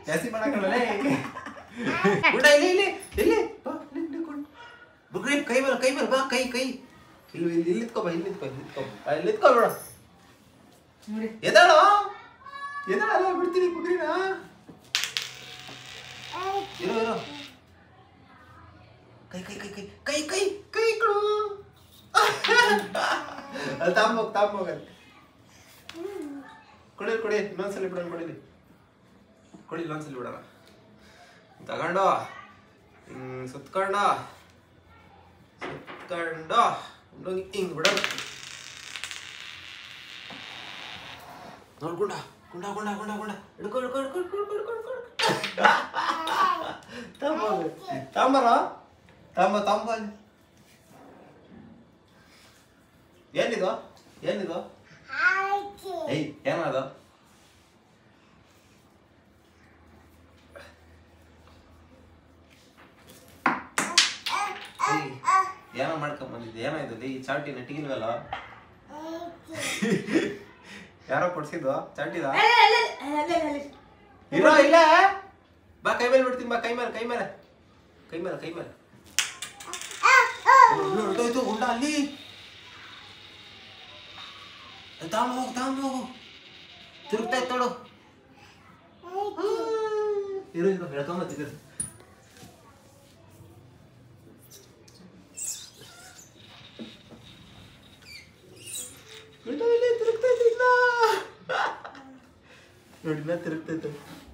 ಜಾಸ್ತಿ ಮಾಡಕ್ಕಲ್ಲ ಗುಂಡ ಇಲ್ಲಿ ಇಲ್ಲಿ ಇಲ್ಲಿ ಬಾ ಇಲ್ಲಿ ಇಲ್ಲಿ ಗುಂಡ ಬುಗ್ರಿ ಕೈ ಮೇಲೆ ಕೈ ಮೇಲೆ ಬಾ ಕೈ ಕೈ ಇಲ್ಲಿ ಇಲ್ಲಿ ಇಲ್ಲಿ ಇತ್ಕೋ ಬಾ ಇಲ್ಲಿ ಇತ್ಕೋ ಇಲ್ಲಿ ಇತ್ಕೋ ಬಾ, ಇಲ್ಲಿ ಇತ್ಕೋ ಬೇಡ ನೋಡಿ ಎದಾಳೋ ಎದಾಳಲ್ಲ ಬಿಡ್ತೀನಿ ಬುಗ್ರಿನ ಇರೋ ಇರೋ ಕೈ ಕೈ ಕೈ ಕೈ ಕೈ ಕೈ ಕೈ ಕೊಡು ಅಲ್ಲಿ ತಾಂಬೋಗ್ ತಾಂಬೋಗ್ ಅಲ್ಲಿ ಕೊಡಿ ಕೊಡಿ ಇನ್ನೊಂದ್ಸಲಿ ಬಿಡೋಣ ಕೊಡಿಲಿ ಕೊಡಿ ಇನ್ನೊಂದ್ಸಲಿ ಬಿಡೋಣ ತಗೊಂಡು ಹಿಂಗ್ ಸುತ್ಕೊಂಡು ಸುತ್ಕೊಂಡು ಹೋಗಿ ಹಿಂಗ್ ಬಿಡೋಣ ನೋಡ್ ಗುಂಡ ಗುಂಡ ಗುಂಡ ಗುಂಡ ಗುಂಡ ಹಿಡ್ಕೊ ಹಿಡ್ಕೊ ಹಿಡ್ಕೊ ಹಿಡ್ಕೊ ಹಿಡ್ಕೊ ಹಿಡ್ಕೊ ಹಿಡ್ಕೊ ತಾಂಬೋಗು ತಾಂಬರ ತಾಂಬ ತಾಂಬ ಅಲ್ಲಿ. ಏನಿದು ಏನಿದು ಏಯ್ ಏನದು ಏಯ್, ಏನೋ ಮಾಡ್ಕೊಂಡ್ ಬಂದಿದ್ದೆ ಏನೋ ಇದು ಈ ಚಾಟಿ ನೆಟ್ಟಿಗಿಲ್ವಲ್ಲ ಯಾರೋ ಕೊಡ್ಸಿದ್ದು ಚಾಟಿದ ಅಲ್ಲ ಅಲ್ಲ ಅಲ್ಲ ಅಲ್ಲ ಅಲ್ಲ ಇರೋ ಇಲ್ಲ ಬಾ ಕೈ ಮೇಲೆ ಬಿಡ್ತೀನಿ ಬಾ ಕೈ ಮೇಲೆ ಕೈ ಮೇಲೆ ಕೈ ಮೇಲೆ ಕೈ ಮೇಲೆ ಹೊರಟೋಯ್ತು ಗುಂಡ ಅಲ್ಲಿ ತಾಂಬ ಹೋಗು ತಾಂಬ ಹೋಗು ತಿರುಗ್ತಾ ಇತ್ತು ನೋಡು ಇರು ಇರು ಹೇಳ್ಕೊಂಬತ್ತಿದ್ರು ಗುಂಡ ಇಲ್ಲಿ ತಿರುಗ್ತಾ ಇತ್ತು ಇನ್ನ. ನೋಡಿ ಇನ್ನ ತಿರುಗ್ತಾ ಇತ್ತು